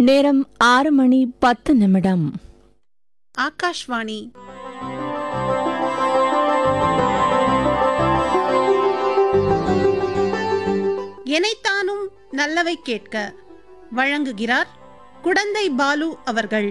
நேரம் ஆறு மணி பத்து நிமிடம் ஆகாஷ்வாணி எனைத்தானும் நல்லவை கேட்க வழங்குகிறார் குடந்தை பாலு அவர்கள்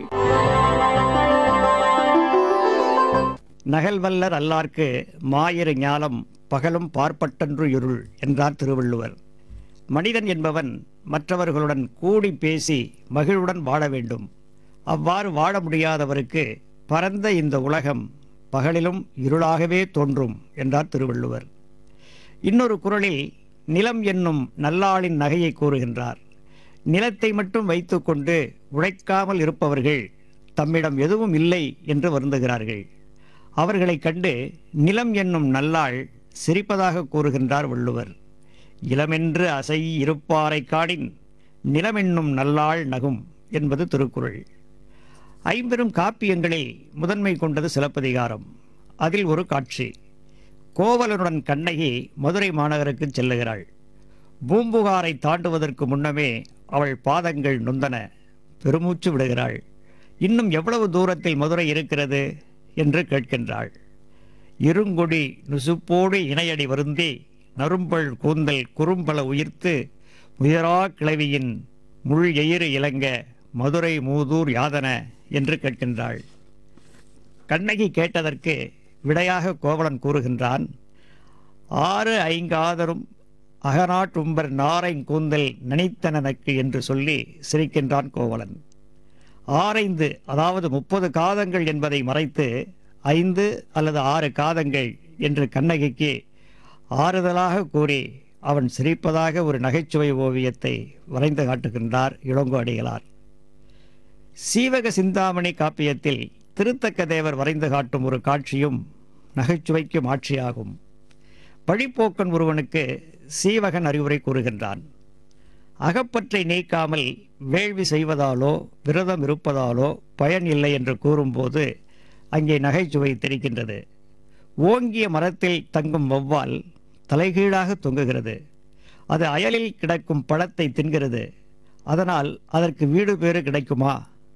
நகல்வல்லர் அல்லார்க்கு மாயிரு ஞாலம் பகலும் பார்ப்பட்டன்று இருள் என்றார் திருவள்ளுவர் மனிதன் என்பவன் மற்றவர்களுடன் கூடி பேசி மகிழ்வுடன் வாழ வேண்டும் அவ்வாறு வாழ முடியாதவருக்கு பரந்த இந்த உலகம் பகலிலும் இருளாகவே தோன்றும் என்றார் திருவள்ளுவர் இன்னொரு குறளில் நிலம் என்னும் நல்லாளின் நகையை கூறுகின்றார் நிலத்தை மட்டும் வைத்துக்கொண்டு உழைக்காமல் இருப்பவர்கள் தம்மிடம் எதுவும் இல்லை என்று வருந்துகிறார்கள் அவர்களைக் கண்டு நிலம் என்னும் நல்லாள் சிரிப்பதாக கூறுகின்றார் வள்ளுவர் இளமென்று அசை இருப்பாரைக் காடின் நிலமென்னும் நல்லாள் நகும் என்பது திருக்குறள் ஐம்பெரும் காப்பியங்களில் முதன்மை கொண்டது சிலப்பதிகாரம் அதில் ஒரு காட்சி கோவலனுடன் கண்ணகி மதுரை மாநகருக்கு செல்லுகிறாள் பூம்புகாரை தாண்டுவதற்கு முன்னமே அவள் பாதங்கள் நொந்தன பெருமூச்சு விடுகிறாள் இன்னும் எவ்வளவு தூரத்தில் மதுரை இருக்கிறது என்று கேட்கின்றாள் இருங்கொடி நுசுப்போடு இணையடி வருந்தி நறும்பல் கூந்தல் குறும்பல உயிர்த்து உயரா கிளவியின் முள் எயிறு இலங்க மதுரை மூதூர் யாதன என்று கேட்கின்றாள் கண்ணகி கேட்டதற்கு விடையாக கோவலன் கூறுகின்றான் ஆறு ஐங்காதரும் அகநாட்டும்பர் நாரைங் கூந்தல் நினைத்தனனக்கு என்று சொல்லி சிரிக்கின்றான் கோவலன் ஆரைந்து அதாவது முப்பது காதங்கள் என்பதை மறைத்து ஐந்து அல்லது ஆறு காதங்கள் என்று கண்ணகிக்கு ஆறுதலாக கூறி அவன் சிரிப்பதாக ஒரு நகைச்சுவை ஓவியத்தை வரைந்து காட்டுகின்றார் இளங்கோ அடிகளார் சீவக சிந்தாமணி காப்பியத்தில் திருத்தக்க தேவர் வரைந்து காட்டும் ஒரு காட்சியும் நகைச்சுவைக்கு மாட்சியாகும் வழிப்போக்கன் ஒருவனுக்கு சீவகன் அறிவுரை கூறுகின்றான் அகப்பற்றை நீக்காமல் வேள்வி செய்வதாலோ விரதம் இருப்பதாலோ பயன் இல்லை என்று கூறும்போது அங்கே நகைச்சுவை தெரிக்கின்றது ஓங்கிய மரத்தில் தங்கும் வௌவால் தலைகீழாக தொங்குகிறது அது அயலில் கிடக்கும் பழத்தை தின்கிறது அதனால் அதற்கு வீடு பேறு கிடைக்குமா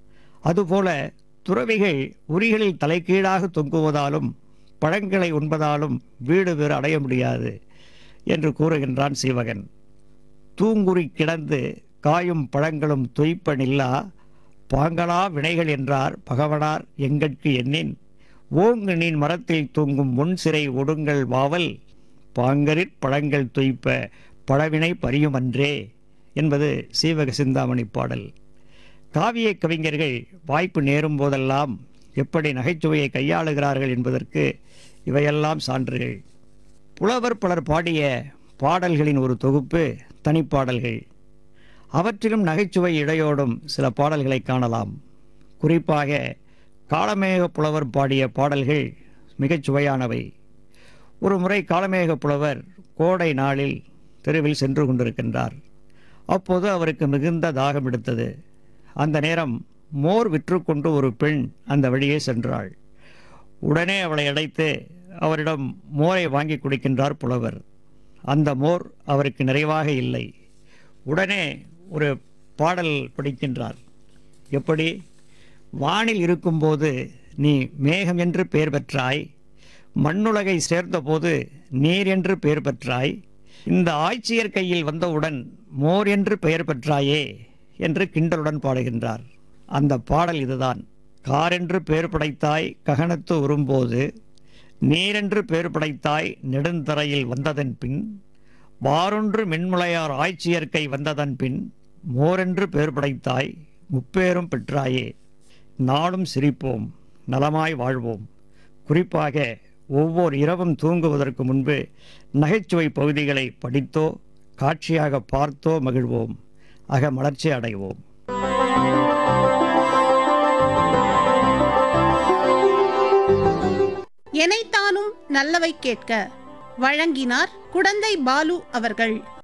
அதுபோல துறவிகள் உரிகளில் தலைகீழாக தொங்குவதாலும் பழங்களை உண்பதாலும் வீடு வேறு அடைய முடியாது என்று கூறுகின்றான் சீவகன் தூங்குறி கிடந்து காயும் பழங்களும் தொய்ப்பனில்லா பாங்களா வினைகள் என்றார் பகவனார் எங்கட்கு எண்ணின் ஓங்கு நீன் மரத்தில் தூங்கும் முன் சிறை ஒடுங்கள் வாவல் பாங்கரிற் பழங்கள் தொய்ப்ப பழவினை பரியுமன்றே என்பது சீவக சிந்தாமணி பாடல் காவிய கவிஞர்கள் வாய்ப்பு நேரும் போதெல்லாம் எப்படி நகைச்சுவையை கையாளுகிறார்கள் என்பதற்கு இவையெல்லாம் சான்றுகள் புலவர் பலர் பாடிய பாடல்களின் ஒரு தொகுப்பு தனிப்பாடல்கள் அவற்றிலும் நகைச்சுவை இடையோடும் சில பாடல்களை காணலாம் குறிப்பாக காளமேக புலவர் பாடிய பாடல்கள் மிகச் சுவையானவை ஒரு முறை காளமேக புலவர் கோடை நாளில் தெருவில் சென்று கொண்டிருக்கின்றார் அப்போது அவருக்கு மிகுந்த தாகம் எடுத்தது அந்த நேரம் மோர் விற்றுக்கொண்டு ஒரு பெண் அந்த வழியே சென்றாள் உடனே அவளை அழைத்து அவரிடம் மோரை வாங்கி குடிக்கின்றார் புலவர் அந்த மோர் அவருக்கு நிறைவாக இல்லை உடனே ஒரு பாடல் படிக்கின்றார் எப்படி வானில் இருக்கும்போது நீ மேகம் என்று பெயர் பெற்றாய் மண்ணுலகை சேர்ந்தபோது நீர் என்று பெயர் பெற்றாய் இந்த ஆட்சியர் கையில் வந்தவுடன் மோர் என்று பெயர் பெற்றாயே என்று கிண்டலுடன் பாடுகின்றார் அந்த பாடல் இதுதான் காரென்று பெயர் படைத்தாய் ககனத்து உறும்போது நீரென்று பெயர் படைத்தாய் நெடுந்தரையில் வந்ததன் பின் வாரொன்று மென்முளையார் ஆட்சியர்க்கை வந்ததன் பின் மோரென்று பெயர் படைத்தாய் முப்பேரும் பெற்றாயே நாளும் சிரிப்போம் நலமாய் வாழ்வோம் குறிப்பாக ஒவ்வொரு இரவும் தூங்குவதற்கு முன்பு நகைச்சுவை பகுதிகளை படித்தோ காட்சியாக பார்த்தோ மகிழ்வோம் அக மலர்ச்சி அடைவோம் எனைத்தானும் நல்லவை கேட்க வழங்கினார் குடந்தை பாலு அவர்கள்